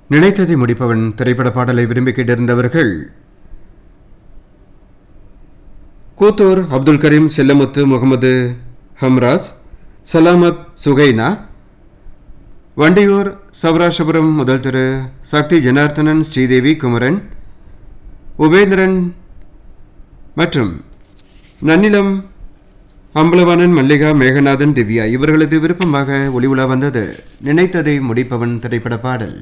நினைத்ததை முடிப்பவன் திரைப்பட பாடலை விரும்பி கேட்டிருந்தவர்கள் கூத்தூர் அப்துல் கரீம் செல்லமுத்து முகமது ஹம்ராஸ் சலாமத் சுகைனா வண்டியூர் சௌராஷ்டிரபுரம் முதல் திரு சக்தி ஜனார்த்தனன் ஸ்ரீதேவி குமரன் உபேந்திரன் மற்றும் நன்னிலம் அம்பலவாணன் மல்லிகா மேகநாதன் திவ்யா இவர்களது விருப்பமாக ஒளிவுலா வந்தது நினைத்ததை முடிப்பவன் திரைப்பட பாடல்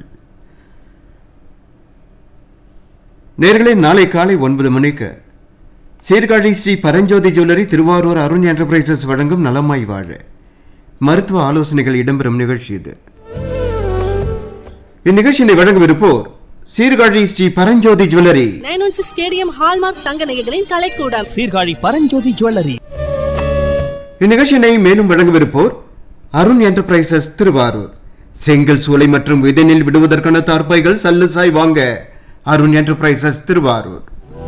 நேர்களே நாளை காலை ஒன்பது மணிக்கு சீர்காழி ஸ்ரீ பரஞ்சோதி ஜுவல்லரி திருவாரூர் அருண் என்டர்பிரைசஸ் வழங்கும் நலமாய் வாழ மருத்துவ ஆலோசனைகள் இடம்பெறும் நிகழ்ச்சி இது இந்நிகழ்ச்சியினை வழங்கவிருப்போர் Sirkazhi Shri Paranjothi jewellery nine one six KDM hallmark தங்க நகைகளின் கலைக்கூடம் சீர்காழி பரஞ்சோதி ஜுவல்லரி இந்நிகழ்ச்சியினை மேலும் வழங்கவிருப்போர் அருண் என்டர்பிரைசஸ் திருவாரூர் செங்கல் சூளை மற்றும் விதனில் விடுவதற்கான தார்பாய்கள் சல்லுசாய் வாங்க அருண் என்டர்பிரைசஸ் திருவாரூர்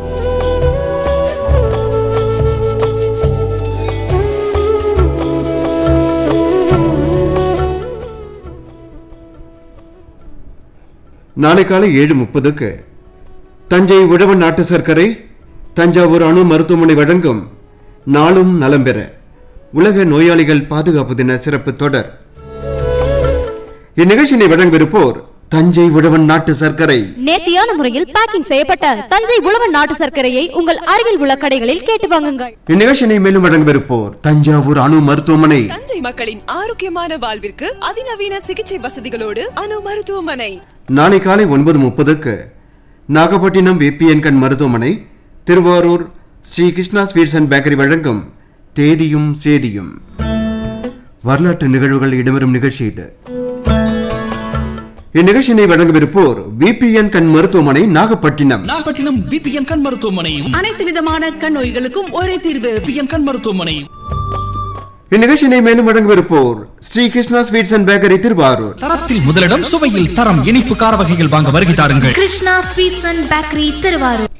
நாளை காலை ஏழு முப்பதுக்கு தஞ்சை உழவன் நாட்டு சர்க்கரை தஞ்சாவூர் அணு மருத்துவமனை வழங்கும் நாளும் நலம் பெற உலக நோயாளிகள் பாதுகாப்பு தின சிறப்பு தொடர் இந்நிகழ்ச்சியினை வழங்கவிருப்போர் தஞ்சை உழவன் நாட்டு சர்க்கரை நேர்த்தியான முறையில் பேக்கிங் செய்யப்பட்ட தஞ்சை உழவன் நாட்டு சர்க்கரையை உங்கள் அருகில் உள்ள கடைகளில் கேட்டு வாங்குங்கள் இந்நிகழ்ச்சியினை மேலும் வழங்கவிருப்போர் தஞ்சாவூர் அணு மருத்துவமனை தஞ்சை மக்களின் ஆரோக்கியமான வாழ்விற்கு அதிநவீன சிகிச்சை வசதிகளோடு அணு மருத்துவமனை நாளை காலை ஒன்பது முப்பதுக்கு நாகப்பட்டினம் விபிஎன் கண் மருத்துவமனை Tiruvarur Sri Krishna sweets and bakery வழங்கும் தேதியும் சேதியும் வரலாற்று நிகழ்வுகள் இடம்பெறும் நிகழ்ச்சி இது இந்நிகழ்ச்சியினை வழங்கவிருப்போர் விபிஎன் கண் மருத்துவமனை நாகப்பட்டினம் நாகப்பட்டினம் பிபிஎன் கண் மருத்துவமனை அனைத்து விதமான கண் நோய்களுக்கும் ஒரே தீர்வு பிபிஎன் கண் மருத்துவமனை இந்நிகழ்ச்சியினை மேலும் வழங்கவிருப்போர் Sri Krishna sweets and bakery Tiruvarur தரத்தில் முதலிடம் சுவையில் தரம் இனிப்பு கார வகைகள் வாங்க வருகை தாருங்கள் Krishna sweets and bakery Thiruvarur